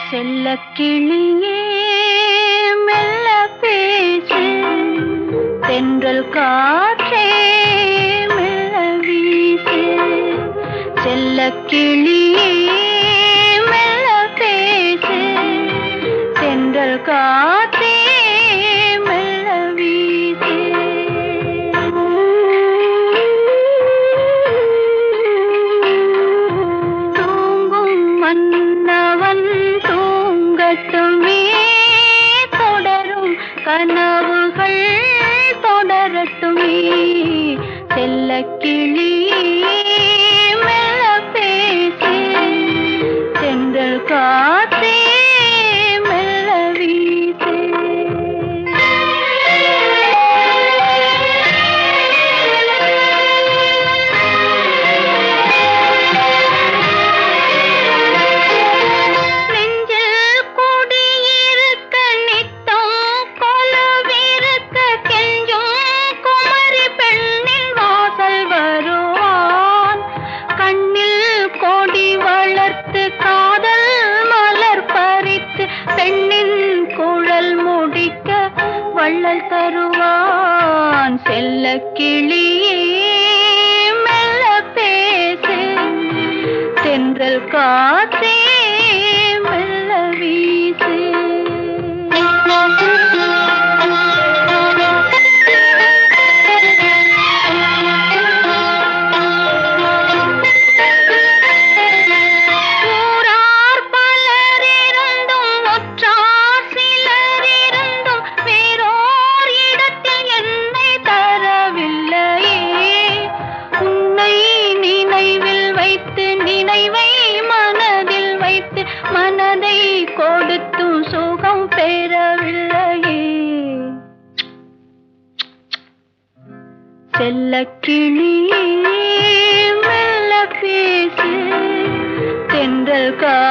செல்ல கிளியே மெல்ல பேசு தென்றல் காற்றே மெல்ல வீசு செல்ல கிளியே மெல்ல பேசு தென்றல் காற்றே மெல்ல வீசு தூங்கும் மன்னவன் தூங்கட்டுமே தொடரும் கனவுகள் தொடரட்டுமே செல்ல கிளி மெல்ல பேசு தென்றல் காத்தே மெல்ல வீசு நெஞ்சில் குடியிருக்க நித்தம் கொலுவிருக்க கெஞ்சும் குமரி பெண்ணின் வாசல் வருவான் கண்ணில் கொடி வளர்த்து காதல் மலர் பறித்து பெண்ணின் குழல் முடிக்க வள்ளல் தருவான் செல்ல கிளியே மெல்ல பேசு தென்றல் காத்தே மெல்ல வீசு ஊரார் பலரிருந்தும் ஒற்றார் சிலரிருந்தும் வேறோர் இடத்தில் என்னை தரவில்லையே உன்னை நினைவில் வைத்து நினைவை மனதில் வைத்து மனதை கொடுத்தும் சுகம் பெறவில்லையே செல்ல கிளியே மெல்ல பேசு தென்றல் கா